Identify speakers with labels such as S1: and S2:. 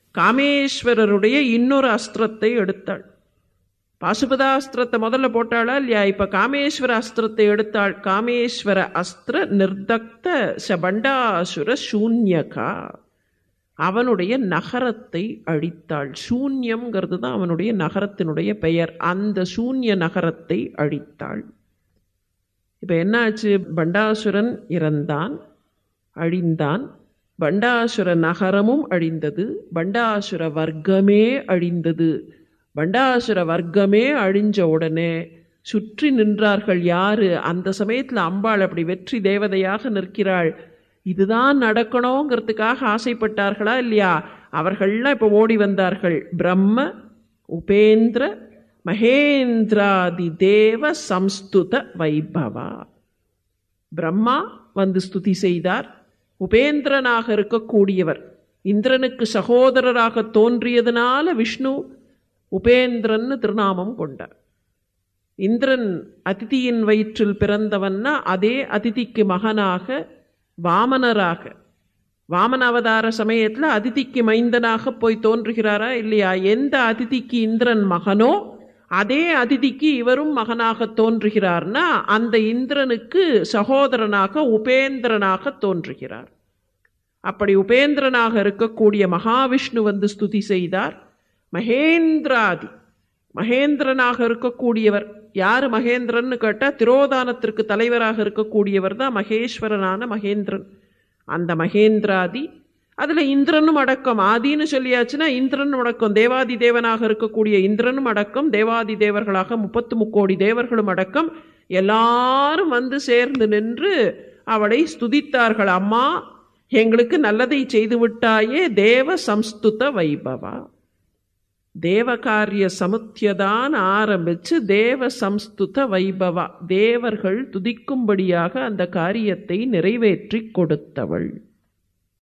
S1: காமேஸ்வரருடைய இன்னொரு அஸ்திரத்தை எடுத்தாள் பாசுபதாஸ்திரத்தை முதல்ல போட்டாளா இல்லையா இப்ப காமேஸ்வர அஸ்திரத்தை எடுத்தாள் காமேஸ்வர அஸ்திர நிர்தக்த சபண்டாசுர சூன்யகா அவனுடைய நகரத்தை அழித்தாள் சூன்யம்ங்கிறது தான் அவனுடைய நகரத்தினுடைய பெயர் அந்த சூன்ய நகரத்தை அழித்தாள் இப்ப என்னாச்சு பண்டாசுரன் இறந்தான் அழிந்தான் பண்டாசுர நகரமும் அழிந்தது பண்டாசுர வர்க்கமே அழிந்தது பண்டாசுர வர்க்கமே அழிஞ்ச உடனே சுற்றி நின்றார்கள் யாரு அந்த சமயத்தில் அம்பாள் அப்படி வெற்றி தேவதையாக நிற்கிறாள் இதுதான் நடக்கணுங்கிறதுக்காக ஆசைப்பட்டார்களா இல்லையா அவர்கள்லாம் இப்போ ஓடி வந்தார்கள் பிரம்ம உபேந்திர மகேந்திராதி தேவ சம்ஸ்துத வைபவா பிரம்மா வந்து ஸ்துதி செய்தார் உபேந்திரனாக இருக்கக்கூடியவர் இந்திரனுக்கு சகோதரராக தோன்றியதுனால விஷ்ணு உபேந்திரன்னு திருநாமம் கொண்டார் இந்திரன் அதிதியின் வயிற்றில் பிறந்தவன்னா அதே அதிதிக்கு மகனாக வாமனராக வாமன அவதார சமயத்தில் அதிதிக்கு மைந்தனாக போய் தோன்றுகிறாரா இல்லையா எந்த அதிதிக்கு இந்திரன் மகனோ அதே அதிதிக்கு இவரும் மகனாக தோன்றுகிறார்னா அந்த இந்திரனுக்கு சகோதரனாக உபேந்திரனாக தோன்றுகிறார் அப்படி உபேந்திரனாக இருக்கக்கூடிய மகாவிஷ்ணு வந்து ஸ்துதி செய்தார் மகேந்திராதி மகேந்திரனாக இருக்கக்கூடியவர் யார் மகேந்திரன்னு கேட்டால் திரோதானத்திற்கு தலைவராக இருக்கக்கூடியவர் தான் மகேஸ்வரனான மகேந்திரன் அந்த மகேந்திராதி அதில் இந்திரனும் அடக்கம் ஆதின்னு சொல்லியாச்சுன்னா இந்திரனும் அடக்கம் தேவாதி தேவனாக இருக்கக்கூடிய இந்திரனும் அடக்கம் தேவாதி தேவர்களாக முப்பத்து முக்கோடி தேவர்களும் அடக்கம் எல்லாரும் வந்து சேர்ந்து நின்று அவளை ஸ்துதித்தார்கள் அம்மா எங்களுக்கு நல்லதை செய்து விட்டாயே தேவ சம்ஸ்துத வைபவா தேவகாரிய சமுத்தியதான் ஆரம்பிச்சு தேவ சம்ஸ்துத வைபவா தேவர்கள் துதிக்கும்படியாக அந்த காரியத்தை நிறைவேற்றி கொடுத்தவள்